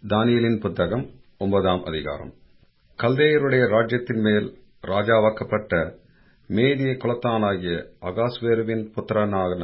தானியேலின் புத்தகம் ஒன்பதாம் அதிகாரம் கல்தேயருடைய ராஜ்யத்தின் மேல் ராஜாவாக்கப்பட்ட மேதிய குலத்தானாகிய அகாஸ்வேருவின் புத்திரனான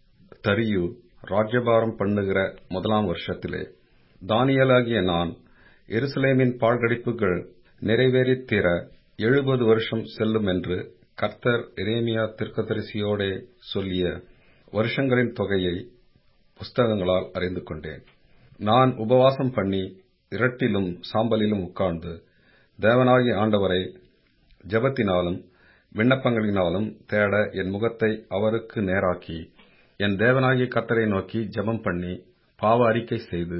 தரியு ராஜ்யபாரம் பண்ணுகிற முதலாம் வருஷத்திலே தானியேலாகிய நான் எருசலேமின் பாழ்கடிப்புகள் நிறைவேறித் தீர எழுபது வருஷம் செல்லும் என்று கர்த்தர் எரேமியா தீர்க்கதரிசியோடே சொல்லிய வருஷங்களின் தொகையை புஸ்தகங்களால் அறிந்து கொண்டேன் நான் உபவாசம் பண்ணி இரட்டிலும் சாம்பலிலும் உட்கார்ந்து தேவனாகிய ஆண்டவரை ஜெபத்தினாலும் விண்ணப்பங்களினாலும் தேட என் முகத்தை அவருக்கு நேராக்கி என் தேவனாகிய கர்த்தரை நோக்கி ஜெபம் பண்ணி பாவ அறிக்கை செய்து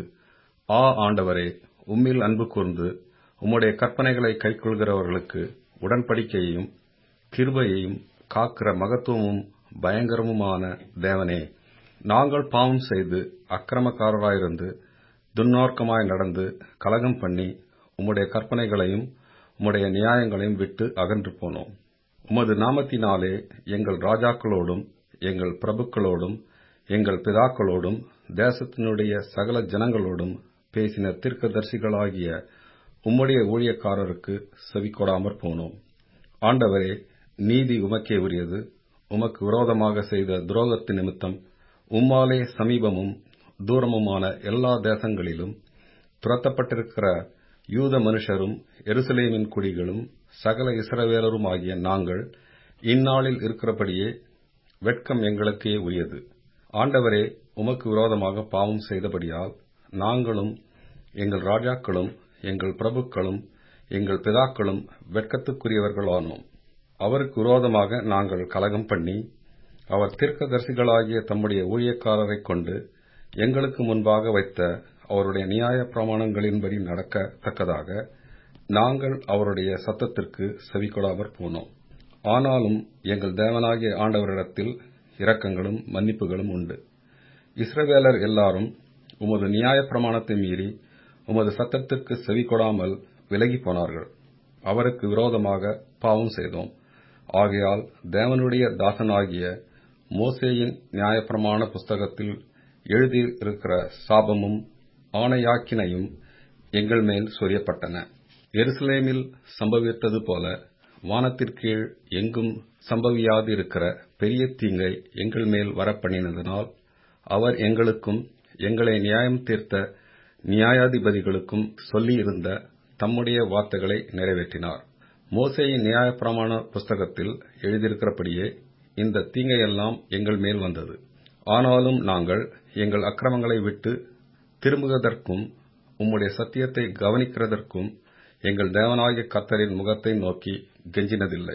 ஆ ஆண்டவரே உம்மில் அன்பு கூர்ந்து உம்முடைய கற்பனைகளை கைக்கொள்கிறவர்களுக்கு உடன்படிக்கையையும் கிருபையையும் காக்கிற மகத்துவமும் பயங்கரமுமான தேவனே நாங்கள் பாவம் செய்து அக்கிரமக்காரராயிருந்து துன்மார்க்கமாய் நடந்து கலகம் பண்ணி உம்முடைய கற்பனைகளையும் உம்முடைய நியாயங்களையும் விட்டு அகன்று போனோம் உமது நாமத்தினாலே எங்கள் ராஜாக்களோடும் எங்கள் பிரபுக்களோடும் எங்கள் பிதாக்களோடும் தேசத்தினுடைய சகல ஜனங்களோடும் பேசின தீர்க்கதரிசிகளாகிய உம்முடைய ஊழியக்காரருக்கு செவிக்கொடாமற் போனோம் ஆண்டவரே நீதி உமக்கே உரியது உமக்கு விரோதமாக செய்த துரோகத்து நிமித்தம் உம்மாலே சமீபமும் தூரமுமான எல்லா தேசங்களிலும் துரத்தப்பட்டிருக்கிற யூத மனுஷரும் எருசலேமின் குடிகளும் சகல இஸ்ரவேலரும் ஆகிய நாங்கள் இந்நாளில் இருக்கிறபடியே வெட்கம் எங்களுக்கே உரியது ஆண்டவரே உமக்கு விரோதமாக பாவம் செய்தபடியால் நாங்களும் எங்கள் ராஜாக்களும் எங்கள் பிரபுக்களும் எங்கள் பிதாக்களும் வெட்கத்துக்குரியவர்களானோம் அவருக்கு விரோதமாக நாங்கள் கலகம் பண்ணி அவர் தீர்க்கதரிசிகளாகிய தம்முடைய ஊழியக்காரரைக் கொண்டு எங்களுக்கு முன்பாக வைத்த அவருடைய நியாய பிரமாணங்களின்படி நடக்கத்தக்கதாக நாங்கள் அவருடைய சத்தத்திற்கு செவிக்கொடாமற் போனோம் ஆனாலும் எங்கள் தேவனாகிய ஆண்டவரிடத்தில் இரக்கங்களும் மன்னிப்புகளும் உண்டு இஸ்ரவேலர் எல்லாரும் உமது நியாய பிரமாணத்தை மீறி உமது சத்தத்திற்கு செவிக்கொடாமல் விலகி போனார்கள் அவருக்கு விரோதமாக பாவம் செய்தோம் ஆகையால் தேவனுடைய தாசனாகிய மோசேயின் நியாயப்பிரமாண புஸ்தகத்தில் எழுதியிருக்கிற சாபமும் ஆணையாக்கினையும் எங்கள் மேல் சொரியப்பட்டன எருசலேமில் சம்பவித்தது போல வானத்திற்கீழ் எங்கும் சம்பவியாதிருக்கிற பெரிய தீங்கை எங்கள் மேல் வரப்பண்ணினதனால் அவர் எங்களுக்கும் எங்களை நியாயம் தீர்த்த நியாயாதிபதிகளுக்கும் சொல்லியிருந்த தம்முடைய வார்த்தைகளை நிறைவேற்றினார் மோசேயின் நியாயப்பிரமாண புஸ்தகத்தில் எழுதியிருக்கிறபடியே இந்த தீங்கையெல்லாம் எங்கள் மேல் வந்தது ஆனாலும் நாங்கள் எங்கள் அக்கிரமங்களை விட்டு திரும்புவதற்கும் உம்முடைய சத்தியத்தை கவனிக்கிறதற்கும் எங்கள் தேவனாகிய கர்த்தரின் முகத்தை நோக்கி கெஞ்சினதில்லை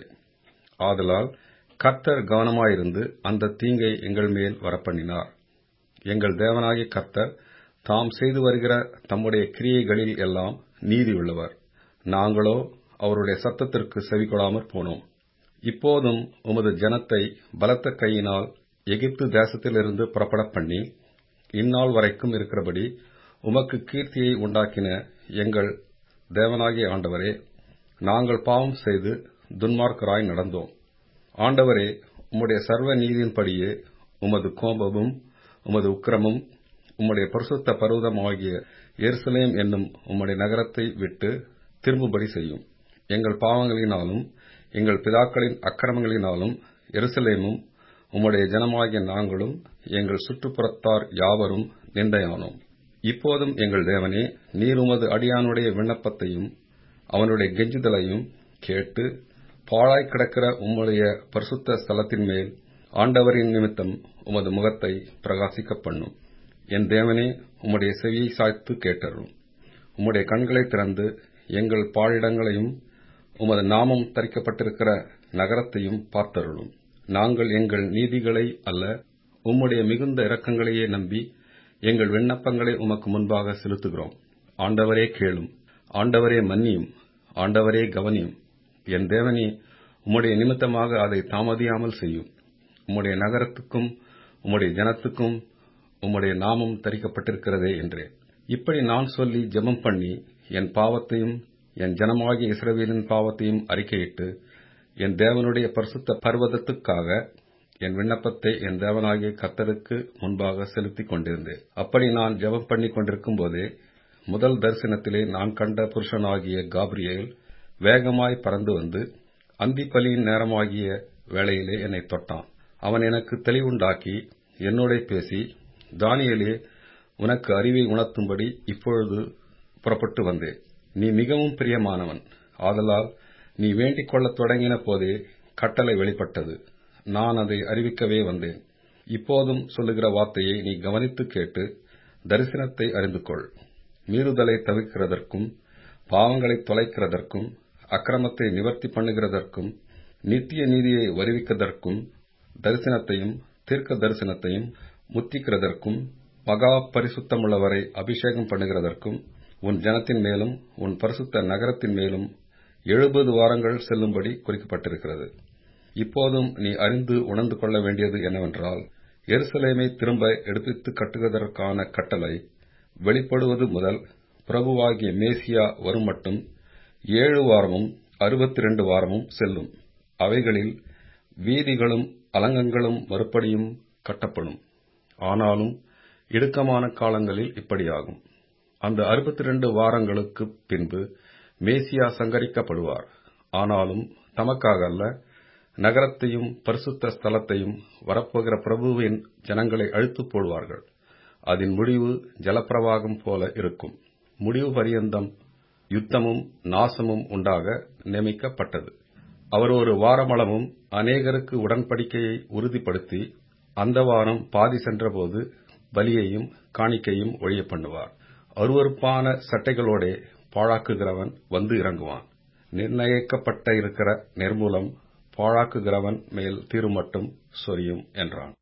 ஆதலால் கர்த்தர் கவனமாயிருந்து அந்த தீங்கை எங்கள் மேல் வரப்பண்ணினார் எங்கள் தேவனாகிய கர்த்தர் தாம் செய்து வருகிற தம்முடைய கிரியைகளில் எல்லாம் நீதியுள்ளவர் நாங்களோ அவருடைய சத்தத்திற்கு செவிகொடாமற் போனோம் இப்போதும் உமது ஜனத்தை பலத்த கையினால் எகிப்து தேசத்திலிருந்து புறப்பட பண்ணி இந்நாள் வரைக்கும் இருக்கிறபடி உமக்கு கீர்த்தியை உண்டாக்கின எங்கள் தேவனாகிய ஆண்டவரே நாங்கள் பாவம் செய்து துன்மார்க்கராய் நடந்தோம் ஆண்டவரே உம்முடைய சர்வ நீதியின்படியே உமது கோபமும் உமது உக்கிரமும் உம்முடைய பரிசுத்த பருவதமாகிய எருசலேம் என்னும் உம்முடைய நகரத்தை விட்டு திரும்பும்படி செய்யும் எங்கள் பாவங்களினாலும் எங்கள் பிதாக்களின் அக்கிரமங்களினாலும் எருசலேமும் உம்முடைய ஜனமாகிய நாங்களும் எங்கள் சுற்றுப்புறத்தார் யாவரும் நிந்தையானோம் இப்போதும் எங்கள் தேவனே நீர் உமது அடியானுடைய விண்ணப்பத்தையும் அவனுடைய கெஞ்சுதலையும் கேட்டு பாழாய் கிடக்கிற உம்முடைய பரிசுத்த ஸ்தலத்தின் மேல் ஆண்டவரின் நிமித்தம் உமது முகத்தை பிரகாசிக்க பண்ணும் என் தேவனே உம்முடைய செவியை சாய்த்து கேட்டரும் உம்முடைய கண்களை திறந்து எங்கள் பாழிடங்களையும் உமது நாமம் தரிக்கப்பட்டிருக்கிற நகரத்தையும் பார்த்தருளும் நாங்கள் எங்கள் நீதிகளை அல்ல உம்முடைய மிகுந்த இரக்கங்களையே நம்பி எங்கள் விண்ணப்பங்களை உமக்கு முன்பாக செலுத்துகிறோம் ஆண்டவரே கேளும் ஆண்டவரே மன்னியும் ஆண்டவரே கவனியும் என் தேவனே உம்முடைய நிமித்தமாக அதை தாமதியாமல் செய்யும் உம்முடைய நகரத்துக்கும் உம்முடைய ஜனத்துக்கும் உம்முடைய நாமம் தரிக்கப்பட்டிருக்கிறதே என்றேன் இப்படி நான் சொல்லி ஜெபம் பண்ணி என் பாவத்தையும் என் ஜனமாகிய இஸ்ரவேலின் பாவத்தையும் அறிக்கையிட்டு என் தேவனுடைய பரிசுத்த பர்வதத்துக்காக என் விண்ணப்பத்தை என் தேவனாகிய கர்த்தருக்கு முன்பாக செலுத்திக் கொண்டிருந்தேன் அப்படி நான் ஜெபம் பண்ணி கொண்டிருக்கும் போதே முதல் தரிசனத்திலே நான் கண்ட புருஷனாகிய காபிரியேல் வேகமாய் பறந்து வந்து அந்திப்பலியின் நேரமாகிய வேளையிலே என்னை தொட்டான் அவன் எனக்கு தெளிவுண்டாக்கி என்னோடே பேசி தானியேலே உனக்கு அறிவை உணர்த்தும்படி இப்பொழுது புறப்பட்டு வந்தேன் நீ மிகவும் பிரியமானவன் ஆதலால் நீ வேண்டிக் கொள்ளத் தொடங்கின போதே கட்டளை வெளிப்பட்டது நான் அதை அறிவிக்கவே வந்தேன் இப்போதும் சொல்லுகிற வார்த்தையை நீ கவனித்து கேட்டு தரிசனத்தை அறிந்து கொள் மீறுதலை தவிர்க்கிறதற்கும் பாவங்களை தொலைக்கிறதற்கும் அக்கிரமத்தை நிவர்த்தி பண்ணுகிறதற்கும் நித்திய நீதியை வருவிக்கிறதற்கும் தரிசனத்தையும் தீர்க்க தரிசனத்தையும் முத்திக்கிறதற்கும் மகா பரிசுத்தமுள்ளவரை அபிஷேகம் பண்ணுகிறதற்கும் உன் ஜனத்தின் மேலும் உன் பரிசுத்த நகரத்தின் மேலும் எழுபது வாரங்கள் செல்லும்படி குறிக்கப்பட்டிருக்கிறது இப்போதும் நீ அறிந்து உணர்ந்து கொள்ள வேண்டியது என்னவென்றால் எருசலேமை திரும்ப எடுப்பித்து கட்டுவதற்கான கட்டளை வெளிப்படுவது முதல் பிரபுவாகிய மேசியா வரும் மட்டும் ஏழு வாரமும் அறுபத்தி ரெண்டு வாரமும் செல்லும் அவைகளில் வீதிகளும் அலங்கங்களும் மறுபடியும் கட்டப்படும் ஆனாலும் இடுக்கமான காலங்களில் இப்படியாகும் அந்த அறுபத்தி ரெண்டு வாரங்களுக்கு பின்பு மேசியா சங்கரிக்கப்படுவார் ஆனாலும் தமக்காக அல்ல நகரத்தையும் பரிசுத்த ஸ்தலத்தையும் வரப்போகிற பிரபுவின் ஜனங்களை அழுத்து போடுவார்கள் அதன் முடிவு ஜலப்பிரவாகம் போல இருக்கும் முடிவு பரியந்தம் யுத்தமும் நாசமும் உண்டாக நியமிக்கப்பட்டது அவர் ஒரு வாரமளவும் அநேகருக்கு உடன்படிக்கையை உறுதிப்படுத்தி அந்த வாரம் பாதி சென்றபோது பலியையும் காணிக்கையும் ஒழிய பண்ணுவார் அருவறுப்பான சட்டைகளோடே பாழாக்குகிறவன் வந்து இறங்குவான் நிர்ணயிக்கப்பட்ட இருக்கிற நிர்மூலம் பாழாக்குகிறவன் மேல் தீருமட்டும் சொரியும் என்றான்